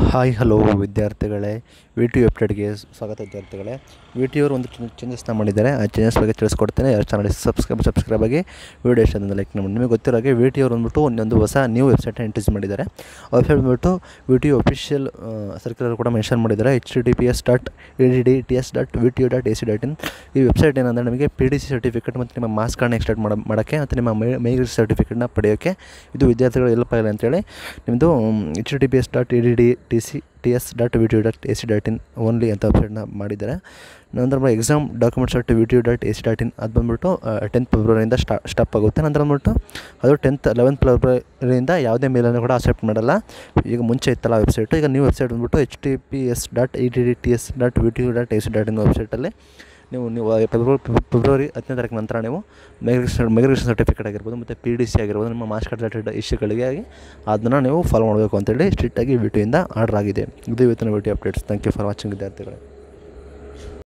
hi hello ವಿದ್ಯಾರ್ಥಿಗಳೇ V T ವೆಬ್ಸೈಟ್ಗೆ ಸ್ವಾಗತ ವಿದ್ಯಾರ್ಥಿಗಳೇ ವಿ ಟಿ ಅವರು ಒಂದು ಚೇಂಜಸ್ನ ಮಾಡಿದ್ದಾರೆ ಆ ಚೇಂಜಸ್ ಬಗ್ಗೆ ತಿಳಿಸ್ಕೊಡ್ತೇನೆ ಯಾರು ಚಾನಲ್ ಸಬ್ಸ್ಕ್ರೈಬ್ ಸಬ್ಸ್ಕ್ರೈಬ್ ಆಗಿ ವಿಡಿಯೋ ಇಷ್ಟ ಲೈಕ್ ಮಾಡಿ ನಿಮಗೆ ಗೊತ್ತಿರೋ ಹಾಗೆ ವಿ ಟಿ ಅವರು ಅಂದ್ಬಿಟ್ಟು ಒಂದೊಂದು ಹೊಸ ನ್ಯೂ ವೆಬ್ಸೈಟ್ನ ಇಂಟ್ರೊಡ್ಯೂಸ್ ಮಾಡಿದ್ದಾರೆ ಆ ವೆಬ್ಸೈಟ್ ಬಂದ್ಬಿಟ್ಟು ವಿ ಟಿ ಅಫಿಷಿಯಲ್ ಸರ್ಕ್ಯುಲರ್ ಕೂಡ ಮೆನ್ಷನ್ ಮಾಡಿದ್ದಾರೆ H T T P S dot E D D T S dot V T U dot A C dot in ಈ ವೆಬ್ಸೈಟ್ ಏನಂದರೆ ನಿಮಗೆ ಪಿ ಡಿ ಸಿ ಸರ್ಟಿಫಿಕೇಟ್ ಮತ್ತು ನಿಮ್ಮ marks ಕಾರ್ಡ್ನ extend ಮಾಡೋ ಮಾಡೋಕ್ಕೆ ಮತ್ತು ನಿಮ್ಮ ಮೈ ಮೈಗ್ರೇಟ್ ಸರ್ಟಿಫಿಕೇಟ್ನ ಪಡೆಯೋಕ್ಕೆ ಇದು ವಿದ್ಯಾರ್ಥಿಗಳು ಹೆಲ್ಪ್ ಆಗಲಿ ಅಂತೇಳಿ ನಿಮ್ಮದು H T P S dot E D D T C T S dot V T U dot A C dot in only ಅಂತ ವೆಬ್ಸೈಟ್ನ ಮಾಡಿದ್ದಾರೆ ನಂತರ exam documents dot V T U dot A C dot in ಅದು ಬಂದುಬಿಟ್ಟು tenth ಫೆಬ್ರವರಿಯಿಂದ ಸ್ಟಾ stop ಆಗುತ್ತೆ ನಂತರ ಬಂದ್ಬಿಟ್ಟು ಅದು ಟೆಂತ್ ಲೆವೆಂತ್ ಫೆಬ್ರವರಿಯಿಂದ ಯಾವುದೇ ಮೇಲನ್ನು ಕೂಡ ಅಕ್ಸೆಪ್ಟ್ ಮಾಡಲ್ಲ ಈಗ ಮುಂಚೆ ಇತ್ತಲ್ಲ ವೆಬ್ಸೈಟು ಈಗ ನ್ಯೂ ವೆಬ್ಸೈಟ್ ಬಂದ್ಬಿಟ್ಟು H T P S dot E T D T S dot V T U dot A C dot in ವೆಬ್ಸೈಟಲ್ಲಿ ನೀವು ನೀವು ಫೆಬ್ರವರಿ ಫೆಬ್ರವರಿ ಹತ್ತನೇ ತಾರೀಕು ನಂತರ ನೀವು ಮೈಗ್ರೇಷನ್ ಮೈಗ್ರೇಷನ್ ಸರ್ಟಿಫಿಕೇಟ್ ಆಗಿರ್ಬೋದು ಮತ್ತು ಪಿ ಡಿ ಸಿ ಆಗಿರ್ಬೋದು ನಿಮ್ಮ ಮಾರ್ಕ್ಸ್ ಕಾರ್ಡ್ ರಿಲೇಟೆಡ್ ಇಶ್ಯೂಗಳಿಗೆ ಆಗಿ ಅದನ್ನು ನೀವು ಫಾಲೋ ಮಾಡಬೇಕು ಅಂತೇಳಿ ಸ್ಟ್ರಿಕ್ಟಾಗಿ ವಿ ಟಿಯಿಂದ ಆರ್ಡರ್ ಆಗಿದೆ ಇದು ಇವತ್ತಿನ V T updates thank you for watching ವಿದ್ಯಾರ್ಥಿಗಳೇ